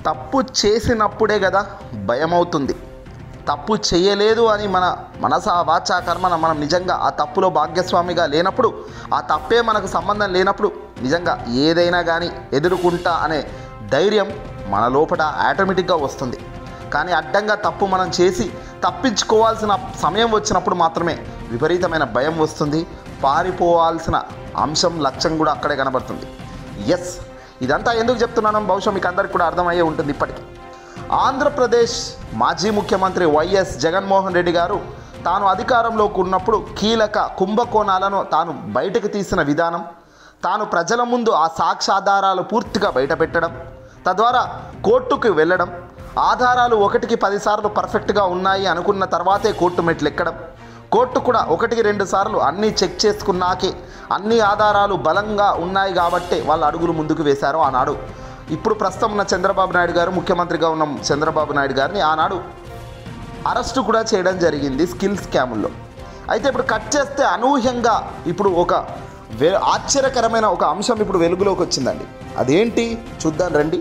తప్పు చేసినప్పుడే కదా భయం అవుతుంది తప్పు చేయలేదు అని మన మనస వాచ కర్మన మనం నిజంగా ఆ తప్పులో భాగ్యస్వామిగా లేనప్పుడు ఆ తప్పే మనకు సంబంధం లేనప్పుడు నిజంగా ఏదైనా కానీ ఎదుర్కొంటా అనే ధైర్యం మన లోపల ఆటోమేటిక్గా వస్తుంది కానీ అడ్డంగా తప్పు మనం చేసి తప్పించుకోవాల్సిన సమయం వచ్చినప్పుడు మాత్రమే విపరీతమైన భయం వస్తుంది పారిపోవాల్సిన అంశం లక్ష్యం కూడా అక్కడే కనబడుతుంది ఎస్ ఇదంతా ఎందుకు చెప్తున్నానో బహుశా మీకు అందరికి కూడా అర్థమయ్యే ఉంటుంది ఇప్పటికీ ఆంధ్రప్రదేశ్ మాజీ ముఖ్యమంత్రి వైఎస్ జగన్మోహన్ రెడ్డి గారు తాను అధికారంలోకి ఉన్నప్పుడు కీలక కుంభకోణాలను తాను బయటకు తీసిన విధానం తాను ప్రజల ముందు ఆ సాక్ష్యాధారాలు పూర్తిగా బయటపెట్టడం తద్వారా కోర్టుకు వెళ్ళడం ఆధారాలు ఒకటికి పదిసార్లు పర్ఫెక్ట్గా ఉన్నాయి అనుకున్న తర్వాతే కోర్టు మెట్లు ఎక్కడం కోర్టు కూడా ఒకటికి రెండు సార్లు అన్నీ చెక్ చేసుకున్నాకే అన్ని ఆధారాలు బలంగా ఉన్నాయి కాబట్టే వాళ్ళ అడుగులు ముందుకు వేశారు ఆనాడు ఇప్పుడు ప్రస్తుతం ఉన్న చంద్రబాబు నాయుడు గారు ముఖ్యమంత్రిగా ఉన్న చంద్రబాబు నాయుడు గారిని ఆనాడు అరెస్టు కూడా చేయడం జరిగింది స్కిల్ స్కాముల్లో అయితే ఇప్పుడు కట్ చేస్తే అనూహ్యంగా ఇప్పుడు ఒక వే ఆశ్చర్యకరమైన ఒక అంశం ఇప్పుడు వెలుగులోకి వచ్చిందండి అదేంటి చూద్దాం రండి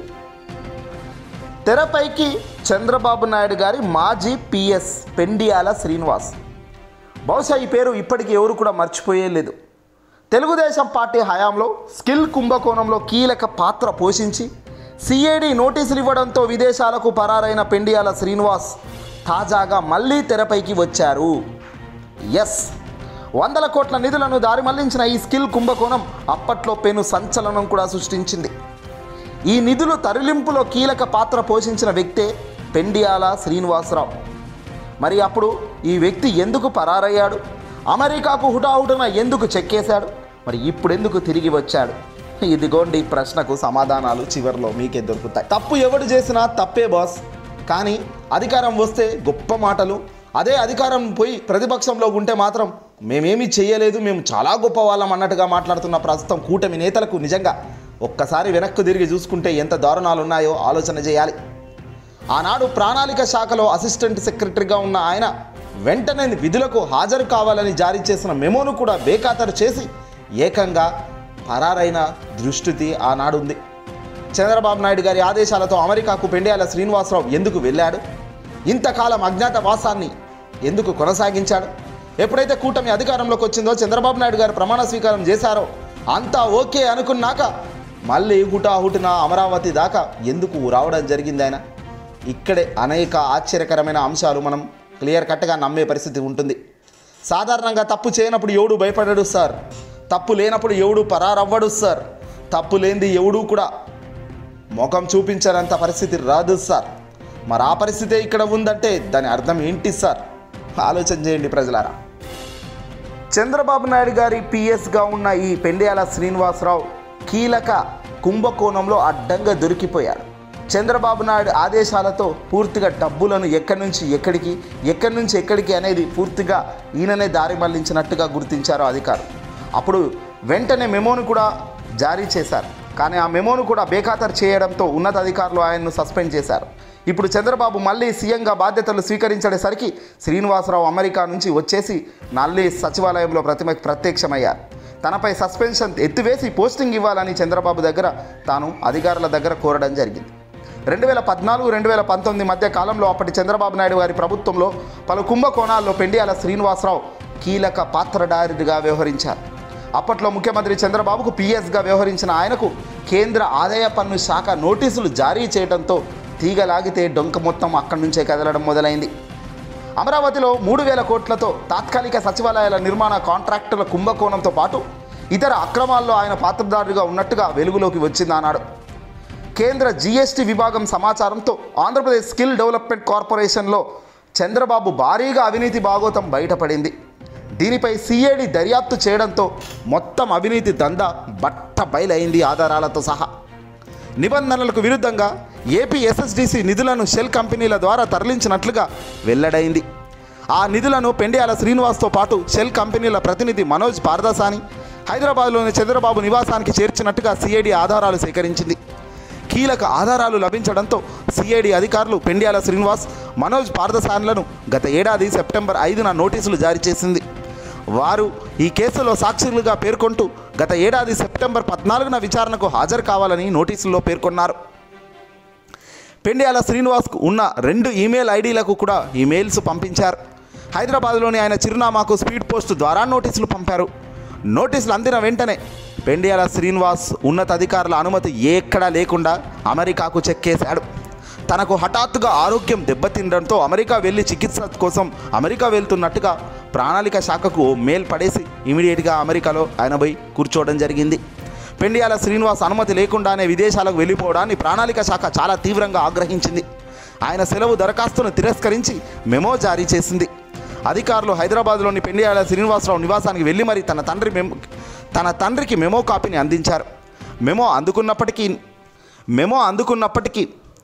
తెరపైకి చంద్రబాబు నాయుడు గారి మాజీ పిఎస్ పెండియాల శ్రీనివాస్ బహుశా ఈ పేరు ఇప్పటికీ ఎవరు కూడా మర్చిపోయే లేదు తెలుగుదేశం పార్టీ హయాంలో స్కిల్ కుంభకోణంలో కీలక పాత్ర పోషించి సిఐడి నోటీసులు ఇవ్వడంతో విదేశాలకు పరారైన పెండియాల శ్రీనివాస్ తాజాగా మళ్ళీ తెరపైకి వచ్చారు ఎస్ వందల కోట్ల నిధులను దారి మళ్లించిన ఈ స్కిల్ కుంభకోణం అప్పట్లో పెను సంచలనం కూడా సృష్టించింది ఈ నిధులు తరలింపులో కీలక పాత్ర పోషించిన వ్యక్తే పెండియాల శ్రీనివాసరావు మరి అప్పుడు ఈ వ్యక్తి ఎందుకు పరారయ్యాడు అమెరికాకు హుటాహుటిన ఎందుకు చెక్కేశాడు మరి ఇప్పుడు ఎందుకు తిరిగి వచ్చాడు ఇదిగోండి ఈ ప్రశ్నకు సమాధానాలు చివరిలో మీకే దొరుకుతాయి తప్పు ఎవడు చేసినా తప్పే బాస్ కానీ అధికారం వస్తే గొప్ప మాటలు అదే అధికారం పోయి ప్రతిపక్షంలో ఉంటే మాత్రం మేమేమీ చేయలేదు మేము చాలా గొప్ప వాళ్ళం అన్నట్టుగా మాట్లాడుతున్న ప్రస్తుతం కూటమి నేతలకు నిజంగా ఒక్కసారి వెనక్కు తిరిగి చూసుకుంటే ఎంత దారుణాలు ఉన్నాయో ఆలోచన చేయాలి ఆనాడు ప్రణాళిక శాఖలో అసిస్టెంట్ సెక్రటరీగా ఉన్న ఆయన వెంటనే విధులకు హాజరు కావాలని జారీ చేసిన మెమోను కూడా బేఖాతరు చేసి ఏకంగా పరారైన దృష్టి ఆనాడు ఉంది చంద్రబాబు నాయుడు గారి ఆదేశాలతో అమెరికాకు పెండియాల శ్రీనివాసరావు ఎందుకు వెళ్ళాడు ఇంతకాలం అజ్ఞాతవాసాన్ని ఎందుకు కొనసాగించాడు ఎప్పుడైతే కూటమి అధికారంలోకి వచ్చిందో చంద్రబాబు నాయుడు గారు ప్రమాణ స్వీకారం చేశారో అంతా ఓకే అనుకున్నాక మళ్ళీ హుటాహుటిన అమరావతి దాకా ఎందుకు రావడం జరిగింది ఆయన ఇక్కడే అనేక ఆశ్చర్యకరమైన అంశాలు మనం క్లియర్ కట్గా నమ్మే పరిస్థితి ఉంటుంది సాధారణంగా తప్పు చేయనప్పుడు ఎవడు భయపడడు సార్ తప్పు లేనప్పుడు ఎవడు పరారవ్వడు సార్ తప్పు లేనిది ఎవడు కూడా ముఖం చూపించనంత పరిస్థితి రాదు సార్ మరి ఆ పరిస్థితే ఇక్కడ ఉందంటే దాని అర్థం ఏంటి సార్ ఆలోచన చేయండి ప్రజలారా చంద్రబాబు నాయుడు గారి పిఎస్గా ఉన్న ఈ పెండియాల శ్రీనివాసరావు కీలక కుంభకోణంలో అడ్డంగా దొరికిపోయాడు చంద్రబాబు నాయుడు ఆదేశాలతో పూర్తిగా డబ్బులను ఎక్కడి నుంచి ఎక్కడికి ఎక్కడి నుంచి ఎక్కడికి అనేది పూర్తిగా ఈయననే దారి మళ్లించినట్టుగా గుర్తించారు అధికారులు అప్పుడు వెంటనే మెమోను కూడా జారీ చేశారు కానీ ఆ మెమోను కూడా బేఖాతరు చేయడంతో ఉన్నతాధికారులు ఆయన్ను సస్పెండ్ చేశారు ఇప్పుడు చంద్రబాబు మళ్ళీ సీఎంగా బాధ్యతలు స్వీకరించేసరికి శ్రీనివాసరావు అమెరికా నుంచి వచ్చేసి నల్లి సచివాలయంలో ప్రతిమ ప్రత్యక్షమయ్యారు తనపై సస్పెన్షన్ ఎత్తివేసి పోస్టింగ్ ఇవ్వాలని చంద్రబాబు దగ్గర తాను అధికారుల దగ్గర కోరడం జరిగింది రెండు వేల పద్నాలుగు రెండు వేల పంతొమ్మిది మధ్య కాలంలో అప్పటి చంద్రబాబు నాయుడు గారి ప్రభుత్వంలో పలు కుంభకోణాల్లో పెండియాల శ్రీనివాసరావు కీలక పాత్రధారిగా వ్యవహరించారు అప్పట్లో ముఖ్యమంత్రి చంద్రబాబుకు పిఎస్గా వ్యవహరించిన ఆయనకు కేంద్ర ఆదాయ పన్ను శాఖ నోటీసులు జారీ చేయడంతో తీగలాగితే డొంక మొత్తం అక్కడి నుంచే కదలడం మొదలైంది అమరావతిలో మూడు వేల కోట్లతో తాత్కాలిక సచివాలయాల నిర్మాణ కాంట్రాక్టుల కుంభకోణంతో పాటు ఇతర అక్రమాల్లో ఆయన పాత్రధారుగా ఉన్నట్టుగా వెలుగులోకి వచ్చింది ఆనాడు కేంద్ర జీఎస్టీ విభాగం సమాచారంతో ఆంధ్రప్రదేశ్ స్కిల్ డెవలప్మెంట్ కార్పొరేషన్లో చంద్రబాబు భారీగా అవినీతి భాగోతం బయటపడింది దీనిపై సిఐడి దర్యాప్తు చేయడంతో మొత్తం అవినీతి దందా బట్ట బయలైంది ఆధారాలతో సహా నిబంధనలకు విరుద్ధంగా ఏపీ ఎస్ఎస్డిసి నిధులను షెల్ కంపెనీల ద్వారా తరలించినట్లుగా వెల్లడైంది ఆ నిధులను పెండియాల శ్రీనివాస్తో పాటు షెల్ కంపెనీల ప్రతినిధి మనోజ్ పారదాసాని హైదరాబాద్లోని చంద్రబాబు నివాసానికి చేర్చినట్టుగా సిఐడి ఆధారాలు సేకరించింది కీలక ఆధారాలు లభించడంతో సిఐడి అధికారులు పెండియాల శ్రీనివాస్ మనోజ్ పారదసాన్లను గత ఏడాది సెప్టెంబర్ ఐదున నోటీసులు జారీ చేసింది వారు ఈ కేసులో సాక్షులుగా పేర్కొంటూ గత ఏడాది సెప్టెంబర్ పద్నాలుగున విచారణకు హాజరు కావాలని నోటీసుల్లో పేర్కొన్నారు పెండియాల శ్రీనివాస్కు ఉన్న రెండు ఈమెయిల్ ఐడీలకు కూడా ఈమెయిల్స్ పంపించారు హైదరాబాద్లోని ఆయన చిరునామాకు స్పీడ్ పోస్ట్ ద్వారా నోటీసులు పంపారు నోటీసులు అందిన వెంటనే పెండియాల శ్రీనివాస్ ఉన్నతాధికారుల అనుమతి ఎక్కడా లేకుండా అమెరికాకు చెక్కేశాడు తనకు హఠాత్తుగా ఆరోగ్యం దెబ్బతినడంతో అమెరికా వెళ్ళి చికిత్స కోసం అమెరికా వెళ్తున్నట్టుగా ప్రణాళిక శాఖకు ఓ మెయిల్ పడేసి ఇమీడియట్గా అమెరికాలో ఆయన పోయి కూర్చోవడం జరిగింది పెండియాల శ్రీనివాస్ అనుమతి లేకుండానే విదేశాలకు వెళ్ళిపోవడాన్ని ప్రణాళిక శాఖ చాలా తీవ్రంగా ఆగ్రహించింది ఆయన సెలవు దరఖాస్తును తిరస్కరించి మెమో జారీ చేసింది అధికారులు హైదరాబాద్లోని పెండియాల శ్రీనివాసరావు నివాసానికి వెళ్ళి మరి తన తండ్రి మెమో తన తండ్రికి మెమో కాపీని అందించారు మెమో అందుకున్నప్పటికీ మెమో అందుకున్నప్పటికీ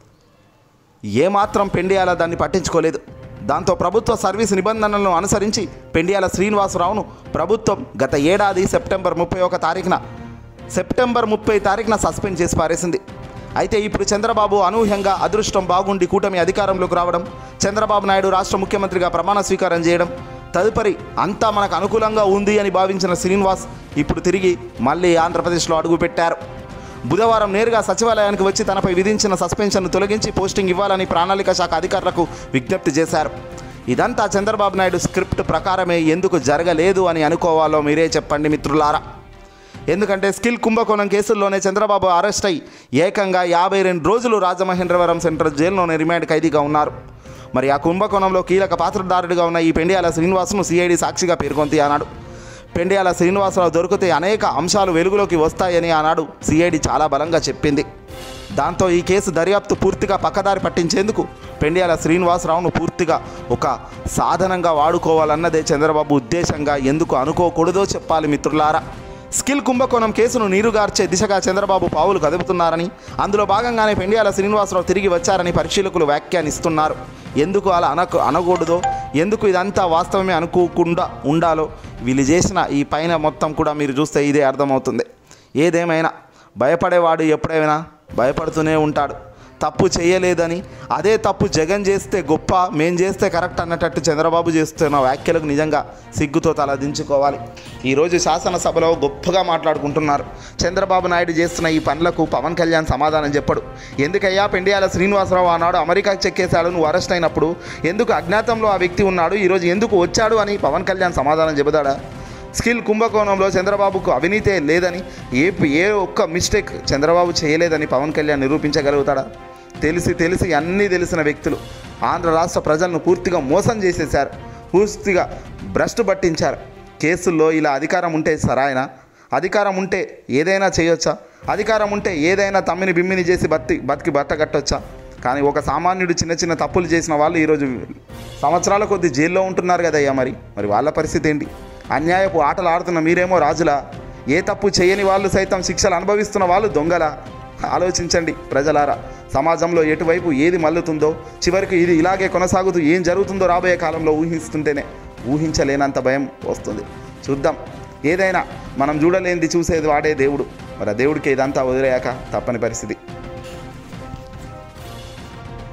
ఏమాత్రం పెండియాల దాన్ని పట్టించుకోలేదు దాంతో ప్రభుత్వ సర్వీస్ నిబంధనలను అనుసరించి పెండియాల శ్రీనివాసరావును ప్రభుత్వం గత ఏడాది సెప్టెంబర్ ముప్పై ఒక తారీఖున సెప్టెంబర్ ముప్పై తారీఖున సస్పెండ్ చేసి పారేసింది అయితే ఇప్పుడు చంద్రబాబు అనూహ్యంగా అదృష్టం బాగుండి కూటమి అధికారంలోకి రావడం చంద్రబాబు నాయుడు రాష్ట్ర ముఖ్యమంత్రిగా ప్రమాణ స్వీకారం చేయడం తదుపరి అంతా మనకు అనుకూలంగా ఉంది అని భావించిన శ్రీనివాస్ ఇప్పుడు తిరిగి మళ్ళీ ఆంధ్రప్రదేశ్లో అడుగుపెట్టారు బుధవారం నేరుగా సచివాలయానికి వచ్చి తనపై విధించిన సస్పెన్షన్ను తొలగించి పోస్టింగ్ ఇవ్వాలని ప్రణాళిక శాఖ అధికారులకు విజ్ఞప్తి చేశారు ఇదంతా చంద్రబాబు నాయుడు స్క్రిప్ట్ ప్రకారమే ఎందుకు జరగలేదు అని అనుకోవాలో మీరే చెప్పండి మిత్రులారా ఎందుకంటే స్కిల్ కుంభకోణం కేసుల్లోనే చంద్రబాబు అరెస్ట్ అయి ఏకంగా యాభై రెండు రోజులు రాజమహేంద్రవరం సెంట్రల్ జైల్లోనే రిమాండ్ ఖైదీగా ఉన్నారు మరి ఆ కుంభకోణంలో కీలక పాత్రధారుడిగా ఉన్న ఈ పెండియాల శ్రీనివాస్ను సిఐడి సాక్షిగా పేర్కొంది అన్నాడు పెండియాల శ్రీనివాసరావు దొరికితే అనేక అంశాలు వెలుగులోకి వస్తాయని ఆనాడు సిఐడి చాలా బలంగా చెప్పింది దాంతో ఈ కేసు దర్యాప్తు పూర్తిగా పక్కదారి పట్టించేందుకు పెండియాల శ్రీనివాసరావును పూర్తిగా ఒక సాధనంగా వాడుకోవాలన్నదే చంద్రబాబు ఉద్దేశంగా ఎందుకు అనుకోకూడదో చెప్పాలి మిత్రులారా స్కిల్ కుంభకోణం కేసును నీరుగార్చే దిశగా చంద్రబాబు పావులు కదుపుతున్నారని అందులో భాగంగానే పెండియాల శ్రీనివాసరావు తిరిగి వచ్చారని పరిశీలకులు వ్యాఖ్యానిస్తున్నారు ఎందుకు అలా అనకు అనకూడదో ఎందుకు ఇదంతా వాస్తవమే అనుకోకుండా ఉండాలో వీళ్ళు చేసిన ఈ పైన మొత్తం కూడా మీరు చూస్తే ఇదే అర్థమవుతుంది ఏదేమైనా భయపడేవాడు ఎప్పుడైనా భయపడుతూనే ఉంటాడు తప్పు చేయలేదని అదే తప్పు జగన్ చేస్తే గొప్ప మేం చేస్తే కరెక్ట్ అన్నట్టు చంద్రబాబు చేస్తున్న వ్యాఖ్యలకు నిజంగా సిగ్గుతో తల దించుకోవాలి ఈరోజు శాసనసభలో గొప్పగా మాట్లాడుకుంటున్నారు చంద్రబాబు నాయుడు చేస్తున్న ఈ పనులకు పవన్ కళ్యాణ్ సమాధానం చెప్పడు ఎందుకయ్యా పెండియాల శ్రీనివాసరావు ఆనాడు అమెరికాకి చెక్కేశాడు నువ్వు అరెస్ట్ అయినప్పుడు ఎందుకు అజ్ఞాతంలో ఆ వ్యక్తి ఉన్నాడు ఈరోజు ఎందుకు వచ్చాడు అని పవన్ కళ్యాణ్ సమాధానం చెబుతాడా స్కిల్ కుంభకోణంలో చంద్రబాబుకు అవినీతే లేదని ఏ ఏ ఒక్క మిస్టేక్ చంద్రబాబు చేయలేదని పవన్ కళ్యాణ్ నిరూపించగలుగుతాడా తెలిసి తెలిసి అన్నీ తెలిసిన వ్యక్తులు ఆంధ్ర రాష్ట్ర ప్రజలను పూర్తిగా మోసం చేసేశారు పూర్తిగా భ్రష్టు పట్టించారు కేసుల్లో ఇలా అధికారం ఉంటే సరాయన అధికారం ఉంటే ఏదైనా చేయొచ్చా అధికారం ఉంటే ఏదైనా తమ్మిని బిమ్మిని చేసి బతి బతికి బట్ట కట్టొచ్చా కానీ ఒక సామాన్యుడు చిన్న చిన్న తప్పులు చేసిన వాళ్ళు ఈరోజు సంవత్సరాల కొద్ది జైల్లో ఉంటున్నారు కదయ్యా మరి మరి వాళ్ళ పరిస్థితి ఏంటి అన్యాయపు ఆటలు ఆడుతున్న మీరేమో రాజులా ఏ తప్పు చేయని వాళ్ళు సైతం శిక్షలు అనుభవిస్తున్న వాళ్ళు దొంగలా ఆలోచించండి ప్రజలారా సమాజంలో ఎటువైపు ఏది మల్లుతుందో చివరికి ఇది ఇలాగే కొనసాగుతూ ఏం జరుగుతుందో రాబోయే కాలంలో ఊహిస్తుంటేనే ఊహించలేనంత భయం వస్తుంది చూద్దాం ఏదైనా మనం చూడలేనిది చూసేది వాడే దేవుడు మరి ఆ దేవుడికి ఇదంతా వదిలేయాక తప్పని పరిస్థితి